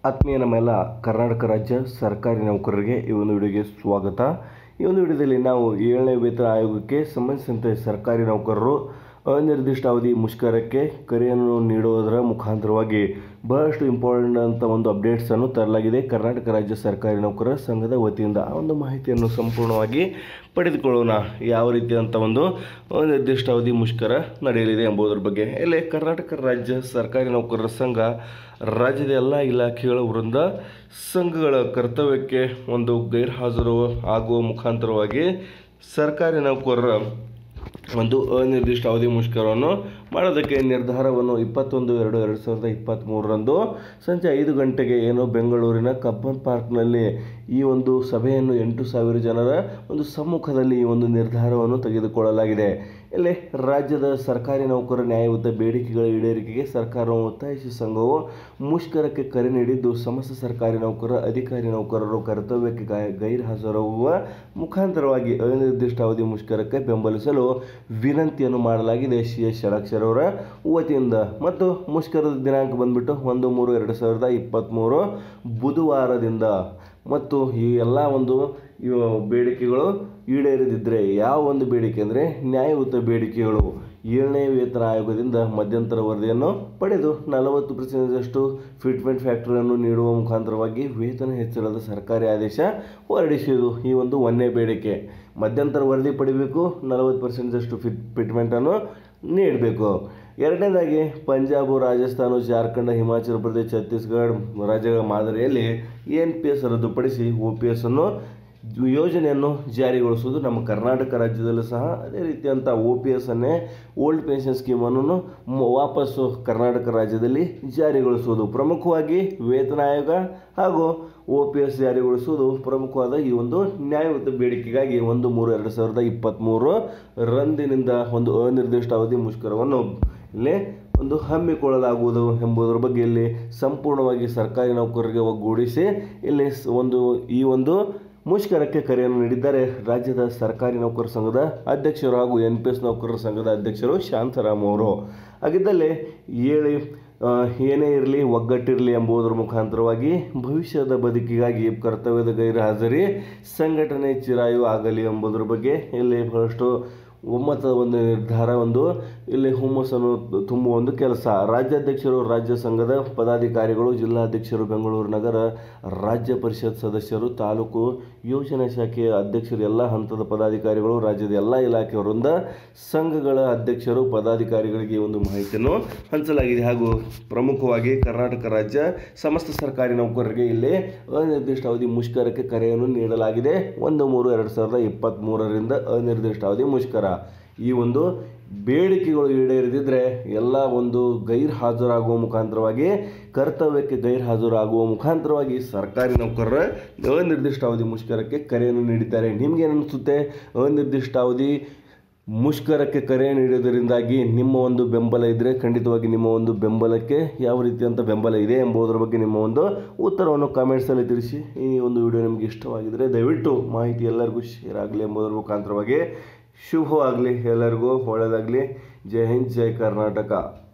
ಆತ್ಮೀಯ ನಮ್ಮೆಲ್ಲ ಕರ್ನಾಟಕ ರಾಜ್ಯ ಸರ್ಕಾರಿ ನೌಕರರಿಗೆ ಈ ಒಂದು ವಿಡಿಯೋಗೆ ಸ್ವಾಗತ ಈ ಒಂದು ವಿಡಿಯೋದಲ್ಲಿ ನಾವು ಏಳನೇ ವೇತನ ಆಯೋಗಕ್ಕೆ ಸಂಬಂಧಿಸಿದಂತೆ ಸರ್ಕಾರಿ ನೌಕರರು ಅನಿರ್ದಿಷ್ಟ ಅವಧಿ ಮುಷ್ಕರಕ್ಕೆ ಕರೆಯನ್ನು ನೀಡುವುದರ ಮುಖಾಂತರವಾಗಿ ಬಹಳಷ್ಟು ಇಂಪಾರ್ಟೆಂಟ್ ಅಂತ ಒಂದು ಅಪ್ಡೇಟ್ಸನ್ನು ತರಲಾಗಿದೆ ಕರ್ನಾಟಕ ರಾಜ್ಯ ಸರ್ಕಾರಿ ನೌಕರರ ಸಂಘದ ವತಿಯಿಂದ ಆ ಒಂದು ಮಾಹಿತಿಯನ್ನು ಸಂಪೂರ್ಣವಾಗಿ ಪಡೆದುಕೊಳ್ಳೋಣ ಯಾವ ರೀತಿಯಂಥ ಒಂದು ಅನಿರ್ದಿಷ್ಟ ಅವಧಿ ಮುಷ್ಕರ ನಡೆಯಲಿದೆ ಎಂಬುದರ ಬಗ್ಗೆ ಇಲ್ಲಿ ಕರ್ನಾಟಕ ರಾಜ್ಯ ಸರ್ಕಾರಿ ನೌಕರರ ಸಂಘ ರಾಜ್ಯದ ಎಲ್ಲ ಇಲಾಖೆಗಳ ವೃಂದ ಸಂಘಗಳ ಕರ್ತವ್ಯಕ್ಕೆ ಒಂದು ಗೈರ್ಹಾಜರು ಆಗುವ ಮುಖಾಂತರವಾಗಿ ಸರ್ಕಾರಿ ನೌಕರರ ಒಂದು ಅನಿರ್ದಿಷ್ಟ ಅವಧಿ ಮುಷ್ಕರವನ್ನು ಮಾಡೋದಕ್ಕೆ ನಿರ್ಧಾರವನ್ನು ಇಪ್ಪತ್ತೊಂದು ಎರಡು ಎರಡು ಸಾವಿರದ ಇಪ್ಪತ್ತ್ಮೂರರಂದು ಸಂಜೆ ಐದು ಗಂಟೆಗೆ ಏನು ಬೆಂಗಳೂರಿನ ಕಬ್ಬನ್ ಪಾರ್ಕ್ನಲ್ಲಿ ಈ ಒಂದು ಸಭೆಯನ್ನು ಎಂಟು ಸಾವಿರ ಜನರ ಒಂದು ಸಮ್ಮುಖದಲ್ಲಿ ಈ ಒಂದು ನಿರ್ಧಾರವನ್ನು ತೆಗೆದುಕೊಳ್ಳಲಾಗಿದೆ ಇಲ್ಲಿ ರಾಜ್ಯದ ಸರ್ಕಾರಿ ನೌಕರರ ನ್ಯಾಯಯುತ ಬೇಡಿಕೆಗಳ ಈಡೇರಿಕೆಗೆ ಸರ್ಕಾರವು ಒತ್ತಾಯಿಸಿ ಸಂಘವು ಮುಷ್ಕರಕ್ಕೆ ಕರೆ ನೀಡಿದ್ದು ಸಮಸ್ತ ಸರ್ಕಾರಿ ನೌಕರರ ಅಧಿಕಾರಿ ನೌಕರರು ಕರ್ತವ್ಯಕ್ಕೆ ಗೈ- ಗೈರ್ಹಾಜರಾಗುವ ಮುಖಾಂತರವಾಗಿ ಅನಿರ್ದಿಷ್ಟ ಅವಧಿ ಮುಷ್ಕರಕ್ಕೆ ಬೆಂಬಲಿಸಲು ವಿನಂತಿಯನ್ನು ಮಾಡಲಾಗಿದೆ ಸಿ ಎಸ್ ಷಡಾಕ್ಷರ್ ಅವರ ವತಿಯಿಂದ ಮತ್ತು ಮುಷ್ಕರದ ದಿನಾಂಕ ಬಂದ್ಬಿಟ್ಟು ಒಂದು ಮೂರು ಎರಡು ಸಾವಿರದ ಇಪ್ಪತ್ತ್ಮೂರು ಬುಧವಾರದಿಂದ ಮತ್ತು ಈ ಎಲ್ಲ ಒಂದು ಇವು ಬೇಡಿಕೆಗಳು ಈಡೇರದಿದ್ದರೆ ಯಾವ ಒಂದು ಬೇಡಿಕೆ ಅಂದರೆ ನ್ಯಾಯಯುತ ಬೇಡಿಕೆಗಳು ಏಳನೇ ವೇತನ ಆಯೋಗದಿಂದ ಮಧ್ಯಂತರ ವರದಿಯನ್ನು ಪಡೆದು ನಲವತ್ತು ಪರ್ಸೆಂಟಷ್ಟು ಫಿಟ್ಮೆಂಟ್ ಫ್ಯಾಕ್ಟರಿಯನ್ನು ನೀಡುವ ಮುಖಾಂತರವಾಗಿ ವೇತನ ಹೆಚ್ಚಳದ ಸರ್ಕಾರಿ ಆದೇಶ ಹೊರಡಿಸುವುದು ಈ ಒಂದು ಒಂದನೇ ಬೇಡಿಕೆ ಮಧ್ಯಂತರ ವರದಿ ಪಡಿಬೇಕು ನಲವತ್ತು ಪರ್ಸೆಂಟಷ್ಟು ಫಿಟ್ ಫಿಟ್ಮೆಂಟನ್ನು ನೀಡಬೇಕು ಎರಡನೇದಾಗಿ ಪಂಜಾಬ್ ರಾಜಸ್ಥಾನ ಜಾರ್ಖಂಡ್ ಹಿಮಾಚಲ ಪ್ರದೇಶ ಛತ್ತೀಸ್ಗಢ ರಾಜ್ಯಗಳ ಮಾದರಿಯಲ್ಲಿ ಎನ್ ಪಿ ಎಸ್ ರದ್ದುಪಡಿಸಿ ಒ ಪಿ ಎಸ್ ಅನ್ನು ಯೋಜನೆಯನ್ನು ಜಾರಿಗೊಳಿಸುವುದು ನಮ್ಮ ಕರ್ನಾಟಕ ರಾಜ್ಯದಲ್ಲೂ ಸಹ ಅದೇ ರೀತಿಯಂಥ ಒ ಪಿ ಎಸ್ ಅನ್ನೇ ಓಲ್ಡ್ ಪೆನ್ಷನ್ ಸ್ಕೀಮನ್ನು ಮ- ವಾಪಸ್ಸು ಕರ್ನಾಟಕ ರಾಜ್ಯದಲ್ಲಿ ಜಾರಿಗೊಳಿಸುವುದು ಪ್ರಮುಖವಾಗಿ ವೇತನ ಆಯೋಗ ಹಾಗೂ ಒ ಪಿ ಎಸ್ ಜಾರಿಗೊಳಿಸುವುದು ಪ್ರಮುಖವಾದ ಈ ಒಂದು ನ್ಯಾಯಯುತ ಬೇಡಿಕೆಗಾಗಿ ಒಂದು ಮೂರು ಎರಡು ಸಾವಿರದ ಇಪ್ಪತ್ತ್ಮೂರು ರಂದಿನಿಂದ ಒಂದು ಅನಿರ್ದಿಷ್ಟ ಅವಧಿ ಮುಷ್ಕರವನ್ನು ಇಲ್ಲಿ ಒಂದು ಹಮ್ಮಿಕೊಳ್ಳಲಾಗುವುದು ಎಂಬುದರ ಬಗ್ಗೆ ಇಲ್ಲಿ ಸಂಪೂರ್ಣವಾಗಿ ಸರ್ಕಾರಿ ನೌಕರರಿಗೆ ಒಗ್ಗೂಡಿಸಿ ಇಲ್ಲಿ ಸ್- ಒಂದು ಈ ಒಂದು ಮುಷ್ಕರಕ್ಕೆ ಕರೆಯನ್ನು ನೀಡಿದ್ದಾರೆ ರಾಜ್ಯದ ಸರ್ಕಾರಿ ನೌಕರರ ಸಂಘದ ಅಧ್ಯಕ್ಷರು ಹಾಗೂ ಎನ್ ಪಿ ಎಸ್ ನೌಕರರ ಸಂಘದ ಅಧ್ಯಕ್ಷರು ಶಾಂತರಾಮ್ ಅವರು ಹಾಗಿದ್ದಲ್ಲಿ ಹೇಳಿ ಆ, ಏನೇ ಇರಲಿ ಒಗ್ಗಟ್ಟಿರಲಿ ಎಂಬುದರ ಮುಖಾಂತರವಾಗಿ ಭವಿಷ್ಯದ ಬದುಕಿಗಾಗಿ ಕರ್ತವ್ಯದ ಗೈರುಹಾಜರಿ ಸಂಘಟನೆ ಚಿರಾಯು ಆಗಲಿ ಎಂಬುದರ ಬಗ್ಗೆ ಇಲ್ಲಿ ಬಹಳಷ್ಟು ಒಮ್ಮತದ ಒಂದು ನಿರ್ಧಾರ ಒಂದು ಇಲ್ಲಿ ಹುಮ್ಮಸ್ಸನ್ನು ತುಂಬುವ ಒಂದು ಕೆಲಸ ರಾಜ್ಯಾಧ್ಯಕ್ಷರು ರಾಜ್ಯ ಸಂಘದ ಪದಾಧಿಕಾರಿಗಳು ಜಿಲ್ಲಾಧ್ಯಕ್ಷರು ಬೆಂಗಳೂರು ನಗರ ರಾಜ್ಯ ಪರಿಷತ್ ಸದಸ್ಯರು ತಾಲೂಕು ಯೋಜನಾ ಶಾಖೆಯ ಅಧ್ಯಕ್ಷರು ಎಲ್ಲ ಹಂತದ ಪದಾಧಿಕಾರಿಗಳು ರಾಜ್ಯದ ಎಲ್ಲ ಇಲಾಖೆಯವರಿಂದ ಸಂಘಗಳ ಅಧ್ಯಕ್ಷರು ಪದಾಧಿಕಾರಿಗಳಿಗೆ ಈ ಒಂದು ಮಾಹಿತಿಯನ್ನು ಹಂಚಲಾಗಿದೆ ಹಾಗೂ ಪ್ರಮುಖವಾಗಿ ಕರ್ನಾಟಕ ರಾಜ್ಯ ಸಮಸ್ತ ಸರ್ಕಾರಿ ನೌಕರರಿಗೆ ಇಲ್ಲಿ ಅನಿರ್ದಿಷ್ಟ ಅವಧಿ ಮುಷ್ಕರಕ್ಕೆ ಕರೆಯನ್ನು ನೀಡಲಾಗಿದೆ ಒಂದು ಮೂರು ಎರಡು ಸಾವಿರದ ಇಪ್ಪತ್ತ್ಮೂರರಿಂದ ಅನಿರ್ದಿಷ್ಟ ಅವಧಿ ಮುಷ್ಕರ ಈ ಒಂದು ಬೇಡಿಕೆಗಳು ಈಡೇರದಿದ್ದರೆ ಎಲ್ಲ ಒಂದು ಗೈರ್ ಹಾಜರಾಗುವ ಮುಖಾಂತರವಾಗಿ ಕರ್ತವ್ಯಕ್ಕೆ ಗೈರ್ ಹಾಜರಾಗುವ ಮುಖಾಂತರವಾಗಿ ಸರ್ಕಾರಿ ನೌಕರರ ಅನಿರ್ದಿಷ್ಟ ಅವಧಿ ಮುಷ್ಕರಕ್ಕೆ ಕರೆಯನ್ನು ನೀಡಿದ್ದಾರೆ ನಿಮಗೇನು ಅನಿಸುತ್ತೆ ಅನಿರ್ದಿಷ್ಟ ಅವಧಿ ಮುಷ್ಕರಕ್ಕೆ ಕರೆ ನೀಡುವುದರಿಂದಾಗಿ ನಿಮ್ಮ ಒಂದು ಬೆಂಬಲ ಇದ್ದರೆ ಖಂಡಿತವಾಗಿ ನಿಮ್ಮ ಒಂದು ಬೆಂಬಲಕ್ಕೆ ಯಾವ ರೀತಿಯಂಥ ಬೆಂಬಲ ಇದೆ ಎಂಬುದರ ಬಗ್ಗೆ ನಿಮ್ಮ ಒಂದು ಉತ್ತರವನ್ನು ಕಾಮೆಂಟ್ಸಲ್ಲಿ ತಿಳಿಸಿ ಈ ಒಂದು ವಿಡಿಯೋ ನಿಮಗೆ ಇಷ್ಟವಾಗಿದ್ದರೆ ದಯವಿಟ್ಟು ಮಾಹಿತಿ ಎಲ್ಲರಿಗೂ ಶೇರ್ ಆಗಲಿ ಎಂಬುದರ ಮುಖಾಂತರವಾಗಿ ಶುಭವಾಗಲಿ ಎಲ್ಲರಿಗೂ ಒಳ್ಳೆಯದಾಗಲಿ ಜೈ ಹಿಂದ್ ಜೈ ಕರ್ನಾಟಕ